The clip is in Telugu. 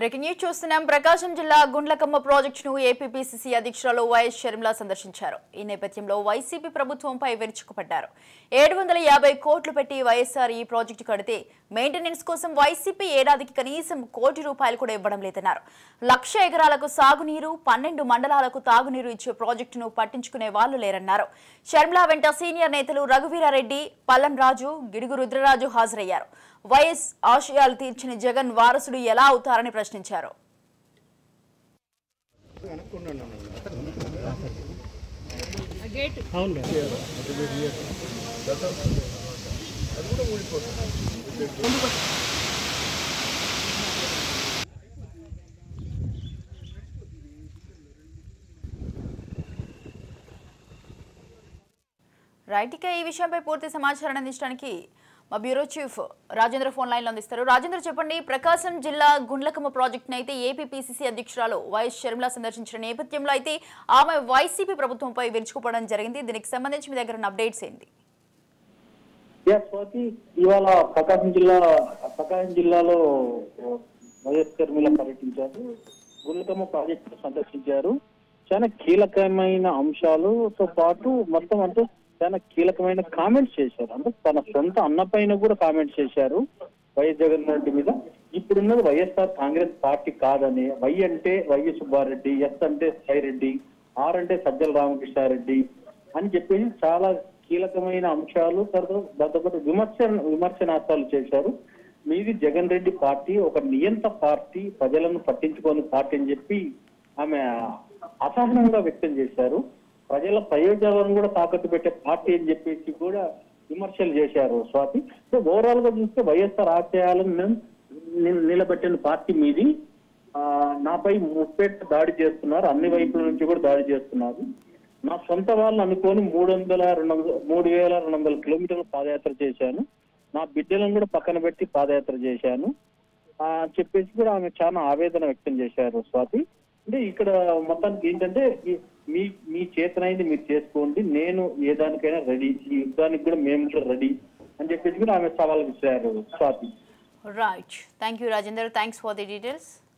బ్రేకింగ్ న్యూస్ చూస్తున్నాం ప్రకాశం జిల్లా గుండ్లకమ్మ ప్రాజెక్టును ఏపీపీసీసీ అధ్యక్షురాలు వైఎస్ షర్మిల సందర్శించారు ఈ నేపథ్యంలో వైసీపీ ప్రభుత్వంపై విరుచుకుపడ్డారు ఏడు వందల యాభై కోట్లు పెట్టి వైఎస్ఆర్ ఈ ప్రాజెక్టు కడితే మెయింటెనెన్స్ కోసం వైసీపీ ఏడాదికి కనీసం కోటి రూపాయలు కూడా ఇవ్వడం లేదన్నారు లక్ష ఎకరాలకు సాగునీరు పన్నెండు మండలాలకు తాగునీరు ఇచ్చే ప్రాజెక్టును పట్టించుకునే వాళ్ళు లేరన్నారు షర్మిల వెంట సీనియర్ నేతలు రఘువీరారెడ్డి పల్లం రాజు గిడుగు రుద్రరాజు హాజరయ్యారు వైఎస్ ఆశయాలు తీర్చిన జగన్ వారసుడు ఎలా అవుతారని ప్రశ్నించారు రైట్ ఇక ఈ విషయంపై పూర్తి సమాచారాన్ని అందించడానికి మా బ్యూరో చీఫ్ రాజేంద్ర ఫోన్ లైన్లో అందిస్తారు రాజేంద్ర చెప్పండి ప్రకాశం జిల్లా గుండ్లకమ్మ ప్రాజెక్టును అయితే ఏపీపీసీసీ అధ్యక్షురాలు వైఎస్ షర్మిల సందర్శించిన నేపథ్యంలో అయితే ఆమె వైసీపీ ప్రభుత్వంపై విరుచుకుపడడం జరిగింది దీనికి సంబంధించి మీ దగ్గర ఉన్న అప్డేట్స్ ఏంటి యా స్వాతి ఇవాళ ప్రకాశం జిల్లా ప్రకాశం జిల్లాలో వైఎస్ షర్మిల పర్యటించారు గుండ్లకమ్మ ప్రాజెక్టు సందర్శించారు చాలా కీలకమైన అంశాలతో పాటు మొత్తం అంటే చాలా కీలకమైన కామెంట్స్ చేశారు అంటే తన సొంత అన్న పైన కూడా కామెంట్స్ చేశారు వైఎస్ జగన్మోహన్ రెడ్డి మీద ఇప్పుడున్నది వైఎస్ఆర్ కాంగ్రెస్ పార్టీ కాదని వై అంటే వైఎస్ సుబ్బారెడ్డి ఎస్ అంటే సాయిరెడ్డి ఆర్ అంటే సజ్జల రామకృష్ణారెడ్డి అని చెప్పేసి చాలా కీలకమైన అంశాలు తర్వాత దాంతోపాటు విమర్శ విమర్శనార్థాలు చేశారు మీది జగన్ రెడ్డి పార్టీ ఒక నియంత పార్టీ ప్రజలను పట్టించుకోని పార్టీ అని చెప్పి ఆమె అసహనంగా వ్యక్తం చేశారు ప్రజల ప్రయోజనాలను కూడా తాకట్టు పెట్టే పార్టీ అని చెప్పేసి కూడా విమర్శలు చేశారు స్వాతి సో ఓవరాల్ గా చూస్తే వైఎస్ఆర్ ఆశయాలను నిల్- నిలబెట్టిన పార్టీ మీది ఆ, నాపై ముప్పేట దాడి చేస్తున్నారు అన్ని వైపుల నుంచి కూడా దాడి చేస్తున్నారు నా సొంత వాళ్ళు అనుకొని మూడు వందల రెండు వందల మూడు వేల రెండు వందల కిలోమీటర్లు పాదయాత్ర చేశాను నా బిడ్డలను కూడా పక్కన పెట్టి పాదయాత్ర చేశాను ఆ, చెప్పేసి కూడా ఆమె చాలా ఆవేదన వ్యక్తం చేశారు స్వాతి అంటే ఇక్కడ మొత్తానికి ఏంటంటే ఈ- మీ మీ చేతనైంది మీరు చేసుకోండి నేను ఏ దానికైనా రెడీ ఈ యుద్ధానికి కూడా మేము కూడా రెడీ అని చెప్పేసి కూడా ఆమె సవాల్ విసిరారు Swathi right thank you Rajender thanks for the details